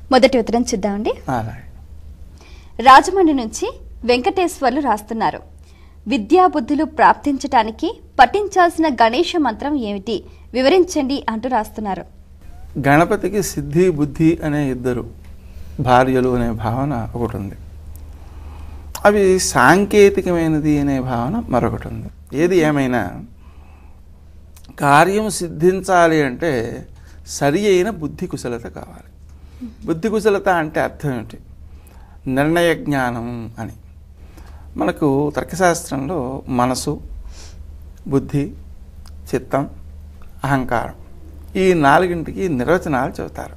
మొదటి ఉత్తరం చూద్దామండి అలాగే రాజమండ్రి నుంచి వెంకటేశ్వర్లు రాస్తున్నారు విద్యా బుద్ధులు ప్రాప్తించటానికి పఠించాల్సిన గణేష మంత్రం ఏమిటి వివరించండి అంటూ రాస్తున్నారు గణపతికి సిద్ధి బుద్ధి అనే ఇద్దరు భార్యలు అనే భావన ఒకటి ఉంది అవి సాంకేతికమైనది అనే భావన మరొకటి ఉంది ఏది ఏమైనా కార్యం సిద్ధించాలి అంటే సరి అయిన బుద్ధి కుశలత కావాలి బుద్ధి కుశలత అంటే అర్థం ఏమిటి నిర్ణయ జ్ఞానం అని మనకు తర్కశాస్త్రంలో మనసు బుద్ధి చిత్తం అహంకారం ఈ నాలుగింటికి నిర్వచనాలు చెబుతారు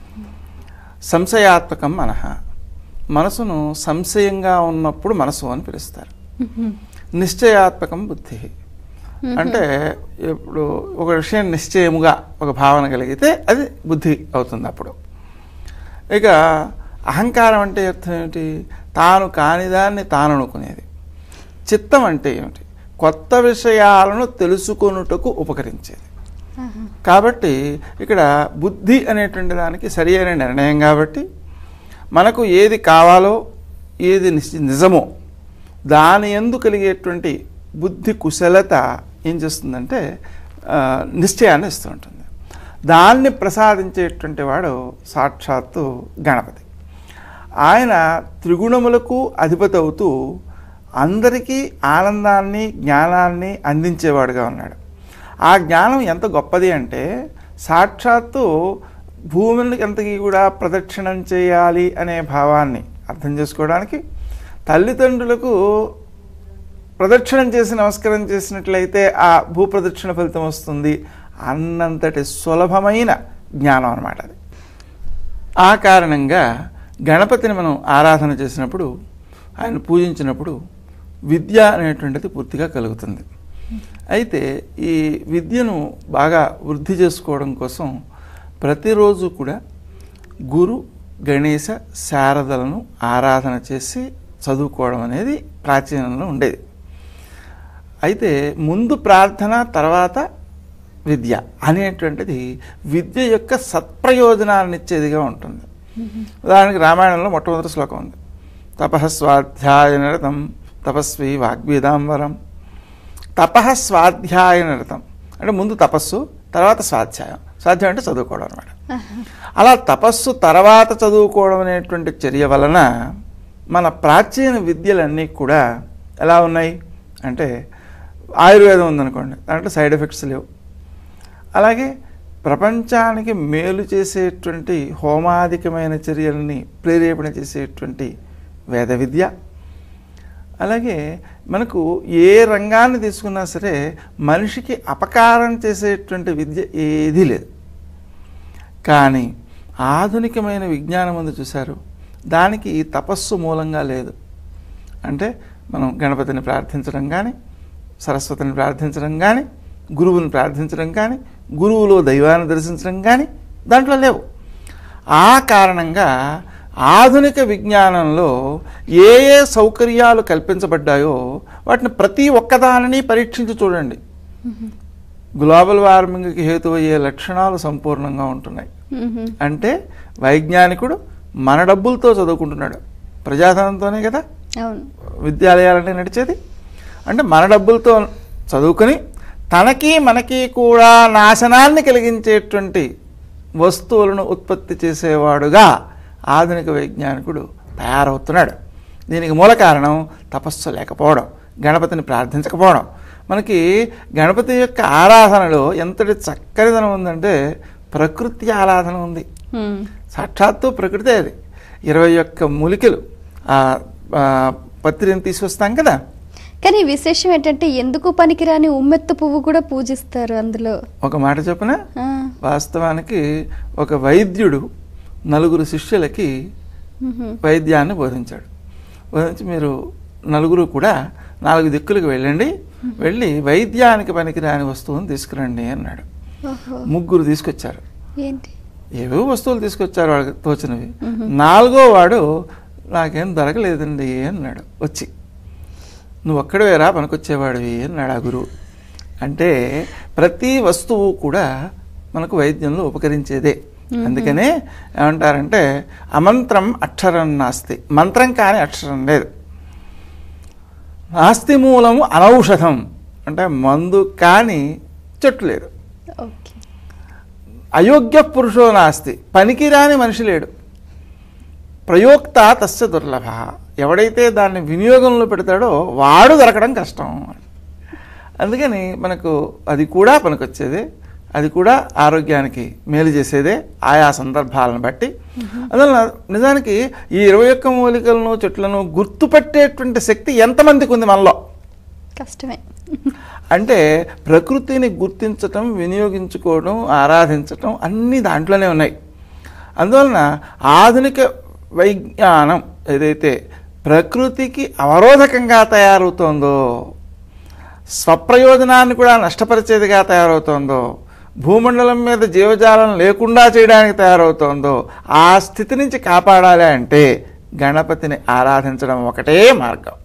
సంశయాత్మకం మనహ మనసును సంశయంగా ఉన్నప్పుడు మనసు అని పిలుస్తారు నిశ్చయాత్మకం బుద్ధి అంటే ఇప్పుడు ఒక విషయం నిశ్చయముగా ఒక భావన కలిగితే అది బుద్ధి అవుతుంది అప్పుడు ఇక అహంకారం అంటే అర్థం ఏమిటి తాను కానిదాన్ని తాను అనుకునేది చిత్తం అంటే ఏమిటి కొత్త విషయాలను తెలుసుకొనుటకు ఉపకరించేది కాబట్టి ఇక్కడ బుద్ధి అనేటువంటి దానికి సరి అయిన నిర్ణయం కాబట్టి మనకు ఏది కావాలో ఏది నిశ్చి- నిజమో దాని ఎందు కలిగేటువంటి బుద్ధి కుశలత ఏం చేస్తుందంటే ఆ, నిశ్చయాన్ని ఇస్తూ ఉంటుంది దాన్ని ప్రసాదించేటువంటి వాడు సాక్షాత్తు గణపతి ఆయన త్రిగుణములకు అధిపతి అవుతూ అందరికీ ఆనందాన్ని జ్ఞానాన్ని అందించేవాడుగా ఉన్నాడు ఆ జ్ఞానం ఎంత గొప్పది అంటే సాక్షాత్తు భూమిని ఎంతకి కూడా ప్రదక్షిణం చేయాలి అనే భావాన్ని అర్థం చేసుకోవడానికి తల్లిదండ్రులకు ప్రదక్షిణం చేసి నమస్కారం చేసినట్లయితే ఆ భూ ప్రదక్షిణ ఫలితం వస్తుంది అన్నంతటి సులభమైన జ్ఞానం అన్నమాట అది ఆ కారణంగా గణపతిని మనం ఆరాధన చేసినప్పుడు ఆయన పూజించినప్పుడు విద్య అనేటువంటిది పూర్తిగా కలుగుతుంది అయితే ఈ విద్యను బాగా వృద్ధి చేసుకోవడం కోసం ప్రతిరోజు కూడా గురు గణేశ శారదలను ఆరాధన చేసి చదువుకోవడం అనేది ప్రాచీనంలో ఉండేది అయితే ముందు ప్రార్థన తర్వాత విద్య అనేటువంటిది విద్య యొక్క సత్ప్రయోజనాలను ఇచ్చేదిగా ఉంటుంది ఉదాహరణకి రామాయణంలో మొట్టమొదటి శ్లోకం ఉంది తపస్వాధ్యాయ నిరతం తపస్వి వాగ్వేదాంబరం తపః స్వాధ్యాయ నిరతం అంటే ముందు తపస్సు తర్వాత స్వాధ్యాయం స్వాధ్యాయం అంటే చదువుకోవడం అనమాట అలా తపస్సు తర్వాత చదువుకోవడం అనేటువంటి చర్య వలన మన ప్రాచీన విద్యలన్నీ కూడా ఎలా ఉన్నాయి అంటే ఆయుర్వేదం ఉందనుకోండి దాంట్లో సైడ్ ఎఫెక్ట్స్ లేవు అలాగే ప్రపంచానికి మేలు చేసేటువంటి హోమాధికమైన చర్యల్ని ప్రేరేపణ చేసేటువంటి వేద విద్య అలాగే మనకు ఏ రంగాన్ని తీసుకున్నా సరే మనిషికి అపకారం చేసేటువంటి విద్య ఏదీ లేదు కానీ ఆధునికమైన విజ్ఞానం ఉంది చూశారు దానికి ఈ తపస్సు మూలంగా లేదు అంటే మనం గణపతిని ప్రార్థించడం కానీ సరస్వతిని ప్రార్థించడం కానీ గురువుని ప్రార్థించడం కానీ గురువులో దైవాన్ని దర్శించడం కానీ దాంట్లో లేవు ఆ కారణంగా ఆధునిక విజ్ఞానంలో ఏ ఏ సౌకర్యాలు కల్పించబడ్డాయో వాటిని ప్రతి ఒక్కదానిని పరీక్షించి చూడండి గ్లోబల్ వార్మింగ్కి హేతువయ్యే లక్షణాలు సంపూర్ణంగా ఉంటున్నాయి మ్మ్. అంటే వైజ్ఞానికుడు మన డబ్బులతో చదువుకుంటున్నాడు ప్రజాధనంతోనే కదా అవును విద్యాలయాలన్నీ నడిచేది అంటే మన డబ్బులతో చదువుకొని తనకి మనకి కూడా నాశనాన్ని కలిగించేటువంటి వస్తువులను ఉత్పత్తి చేసేవాడుగా ఆధునిక వైజ్ఞానికుడు తయారవుతున్నాడు దీనికి మూల కారణం తపస్సు లేకపోవడం గణపతిని ప్రార్థించకపోవడం మనకి గణపతి యొక్క ఆరాధనలో ఎంతటి చక్కనిదనం ఉందంటే ప్రకృతి ఆరాధన ఉంది మ్మ్. సాక్షాత్తు ప్రకృతే అది ఇరవై ఒక్క మూలికలు ఆ ఆ, పత్రిని తీసుకొస్తాం కదా కానీ విశేషం ఏంటంటే ఎందుకు పనికిరాని ఉమ్మెత్తు పువ్వు కూడా పూజిస్తారు అందులో ఒక మాట చెప్పిన ఆ, వాస్తవానికి ఒక వైద్యుడు నలుగురు శిష్యులకి మ్మ్. వైద్యాన్ని బోధించాడు బోధించి మీరు నలుగురు కూడా నాలుగు దిక్కులకు వెళ్ళండి వెళ్ళి వైద్యానికి పనికిరాని వస్తువుని తీసుకురండి అన్నాడు ఓహో ముగ్గురు తీసుకొచ్చారు ఏంటి ఏవో వస్తువులు తీసుకొచ్చారు వాళ్ళకి తోచినవి నాలుగో వాడు నాకేం దొరకలేదండి అన్నాడు వచ్చి నువ్వు ఒక్కడవేరా పనికొచ్చేవాడివి అన్నాడు ఆ గురువు అంటే ప్రతి వస్తువు కూడా మనకు వైద్యంలో ఉపకరించేదే అందుకనే ఏమంటారంటే అమంత్రం అక్షరం నాస్తి మంత్రం కాని అక్షరం లేదు నాస్తి మూలము అనౌషధం అంటే మందు కాని చెట్టు లేదు ఓకే అయోగ్య పురుషో నాస్తి పనికిరాని మనిషి లేడు ప్రయోక్త తస్య దుర్లభ ఎవడైతే దాన్ని వినియోగంలో పెడతాడో వాడు దొరకడం కష్టం అందుకని మనకు అది కూడా పనికొచ్చేదే అది కూడా ఆరోగ్యానికి మేలు చేసేదే ఆయా సందర్భాలను బట్టి అందువలన నిజానికి ఈ ఇరవై ఒక్క మూలికలను చెట్లను గుర్తుపట్టేటువంటి శక్తి ఎంతమందికి ఉంది మనలో కష్టమే అంటే ప్రకృతిని గుర్తించటం వినియోగించుకోవడం ఆరాధించటం అన్నీ దాంట్లోనే ఉన్నాయి అందువలన ఆధునిక వైజ్ఞానం ఏదైతే ప్రకృతికి అవరోధకంగా తయారవుతోందో స్వప్రయోజనాన్ని కూడా నష్టపరిచేదిగా తయారవుతోందో భూమండలం మీద జీవజాలం లేకుండా చేయడానికి తయారవుతోందో ఆ స్థితి నుంచి కాపాడాలి అంటే గణపతిని ఆరాధించడం ఒకటే మార్గం